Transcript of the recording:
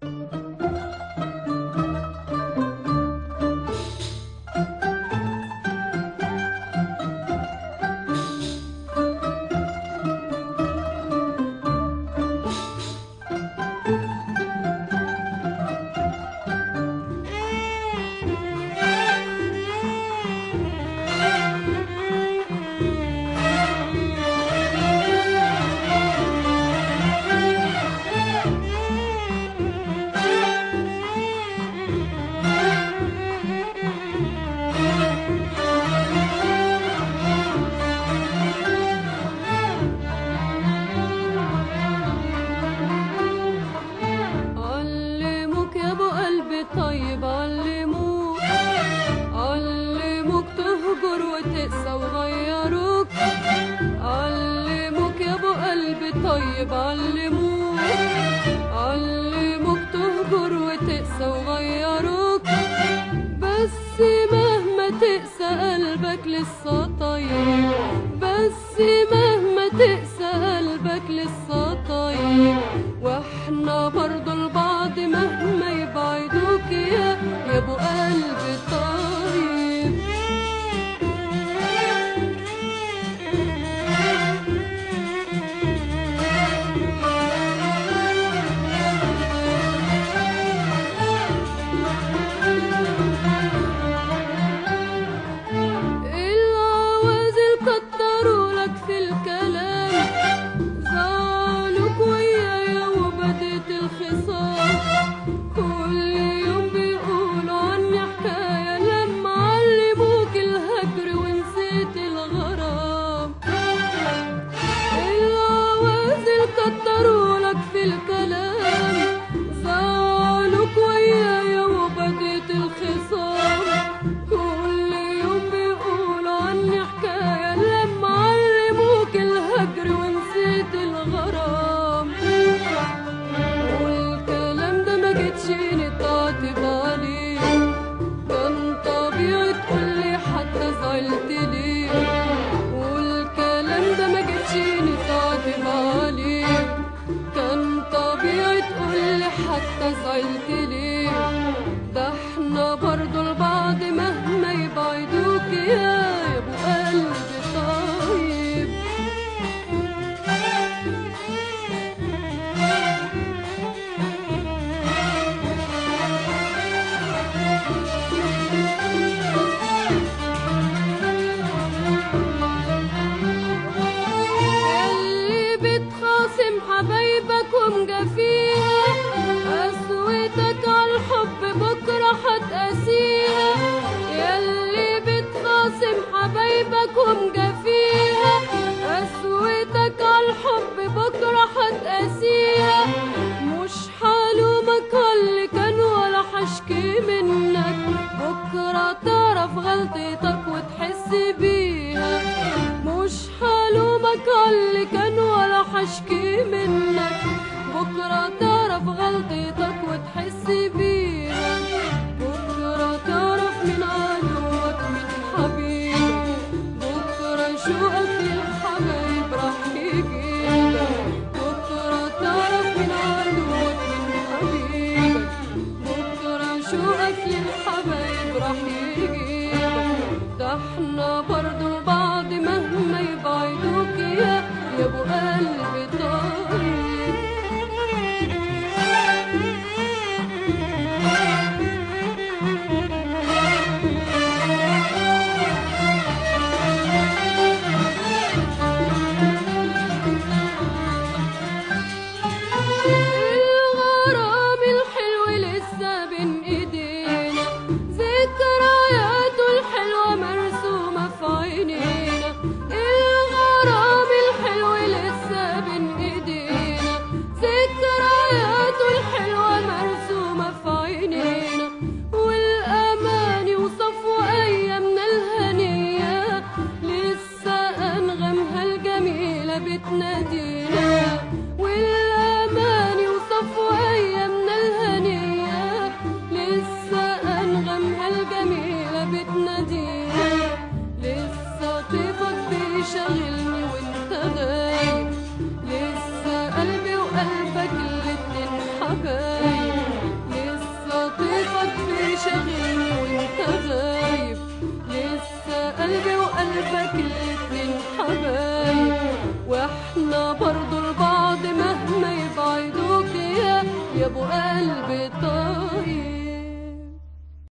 علموك يا ابو قلبي طيب علموك علموك تهجر وتقسى وغيروك علموك يا ابو قلبي طيب علموك علموك تهجر وتقسى وغيروك بس مهما تقسى قلبك لسه طيب بس مهما تقسى قلبك لسه طيب واحنا برضو لبعض مهما يبعدوك يا يا ابو قلب طيب العوازل كتروا لك في الكلام زعلوك ويايا وبدت الخصام كل يوم بيقولوا عني حكاية لما علموك الهجر ونسيت الغرام العوازل كتروا لك في الكلام زعلوك ويايا وبدت الخصام كل يوم بيقولوا عني حكاية لما علموك الهجر ونسيت الغرام والكلام ده ما جتش نتعاتب عليه كان طبيعي تقولي حتى زعلت ليه والكلام ده ما جتش نتعاتب عليه كان طبيعي تقولي حتى زعلت ليه ده احنا برضو لبعض مهما يبعدوك يا يا ابو قلب طيب اللي بتخاصم حبايبك ومجافيها قسوتك عالحب بكرة هتقاسيها ياللي بتخاصم حبايبك ومجافيها قسوتك عالحب بكرة هتقاسيها مش حلومك اللي كان ولا حشكي منك بكرة تعرف غلطتك وتحس بيها مش حلومك اللي كان ولا حشكي منك بكرة تعرف غلطتك وتحس بيها بكرة تعرف من عدوك من حبيبك بكرة شوقك للحبايب راح يجيبك بكرة تعرف من عدوك من حبيبك بكرة شوقك للحبايب راح يجيبك ده احنا برضو لبعض مهما يبعدوك يا يا ابو قلب طيب بعدك في شاغلني وانت غايب لسه قلبي وقلبك الاتنين حبايب واحنا برضو لبعض مهما يبعدوك يا يا ابو قلبي طيب